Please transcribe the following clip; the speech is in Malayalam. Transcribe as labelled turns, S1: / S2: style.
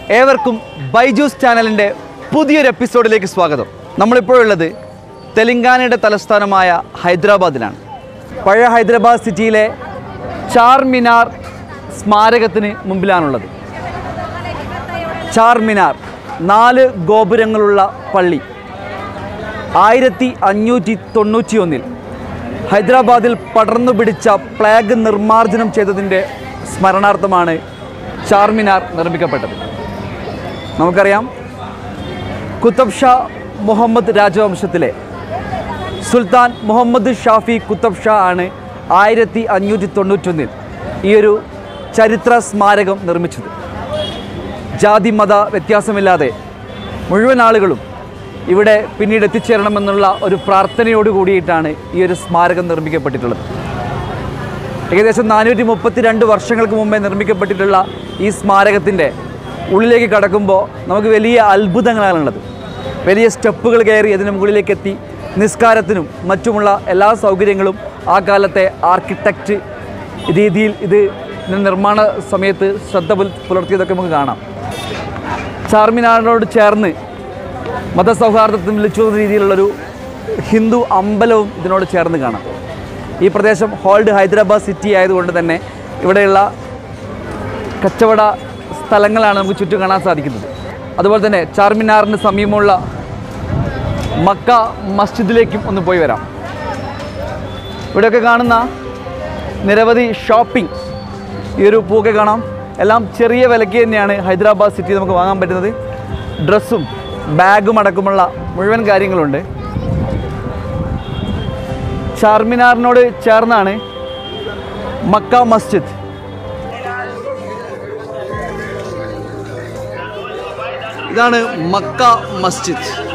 S1: ഏവർക്കും ബൈജൂസ് ചാനലിൻ്റെ പുതിയൊരു എപ്പിസോഡിലേക്ക് സ്വാഗതം നമ്മളിപ്പോഴുള്ളത് തെലങ്കാനയുടെ തലസ്ഥാനമായ ഹൈദരാബാദിലാണ് പഴയ ഹൈദരാബാദ് സിറ്റിയിലെ ചാർ മിനാർ സ്മാരകത്തിന് മുമ്പിലാണുള്ളത് ചാർ മിനാർ നാല് ഗോപുരങ്ങളുള്ള പള്ളി ആയിരത്തി അഞ്ഞൂറ്റി തൊണ്ണൂറ്റി ഒന്നിൽ ഹൈദരാബാദിൽ പടർന്നു പിടിച്ച പ്ലേഗ് നിർമ്മാർജ്ജനം ചെയ്തതിൻ്റെ സ്മരണാർത്ഥമാണ് ചാർമിനാർ നിർമ്മിക്കപ്പെട്ടത് നമുക്കറിയാം കുത്തബ് ഷാ മുഹമ്മദ് രാജവംശത്തിലെ സുൽത്താൻ മുഹമ്മദ് ഷാഫി കുത്തബ് ഷാ ആണ് ആയിരത്തി അഞ്ഞൂറ്റി തൊണ്ണൂറ്റൊന്നിൽ ഈ ഒരു ചരിത്ര സ്മാരകം നിർമ്മിച്ചത് ജാതി മത വ്യത്യാസമില്ലാതെ മുഴുവൻ ആളുകളും ഇവിടെ പിന്നീട് എത്തിച്ചേരണമെന്നുള്ള ഒരു പ്രാർത്ഥനയോട് കൂടിയിട്ടാണ് ഈ ഒരു സ്മാരകം നിർമ്മിക്കപ്പെട്ടിട്ടുള്ളത് ഏകദേശം നാനൂറ്റി മുപ്പത്തി രണ്ട് വർഷങ്ങൾക്ക് മുമ്പേ നിർമ്മിക്കപ്പെട്ടിട്ടുള്ള ഈ സ്മാരകത്തിൻ്റെ ഉള്ളിലേക്ക് കടക്കുമ്പോൾ നമുക്ക് വലിയ അത്ഭുതങ്ങളാണുള്ളത് വലിയ സ്റ്റെപ്പുകൾ കയറി അതിന് മുകളിലേക്ക് എത്തി നിസ്കാരത്തിനും മറ്റുമുള്ള എല്ലാ സൗകര്യങ്ങളും ആ കാലത്തെ ആർക്കിടെക്റ്റ് രീതിയിൽ ഇത് നിർമ്മാണ സമയത്ത് ശ്രദ്ധ പുൽ- പുലർത്തിയതൊക്കെ നമുക്ക് കാണാം ചാർമിനാറിനോട് ചേർന്ന് മതസൗഹാർദ്ദത്തിന് വിളിച്ചു രീതിയിലുള്ളൊരു ഹിന്ദു അമ്പലവും ഇതിനോട് ചേർന്ന് കാണാം ഈ പ്രദേശം ഹോൾഡ് ഹൈദരാബാദ് സിറ്റി ആയതുകൊണ്ട് തന്നെ ഇവിടെയുള്ള കച്ചവട സ്ഥലങ്ങളാണ് നമുക്ക് ചുറ്റും കാണാൻ സാധിക്കുന്നത് അതുപോലെ തന്നെ ചാർമിനാറിന് സമീപമുള്ള മക്ക മസ്ജിദിലേക്കും ഒന്ന് പോയി വരാം ഇവിടെയൊക്കെ കാണുന്ന നിരവധി ഷോപ്പിംഗ് ഈ ഒരു പൂക്കെ കാണാം എല്ലാം ചെറിയ വിലയ്ക്ക് തന്നെയാണ് ഹൈദരാബാദ് സിറ്റി നമുക്ക് വാങ്ങാൻ പറ്റുന്നത് ഡ്രസ്സും ബാഗും അടക്കമുള്ള മുഴുവൻ കാര്യങ്ങളുണ്ട് ചാർമിനാറിനോട് ചേർന്നാണ് മക്ക മസ്ജിദ് ഇതാണ് മക്ക മസ്ജിദ്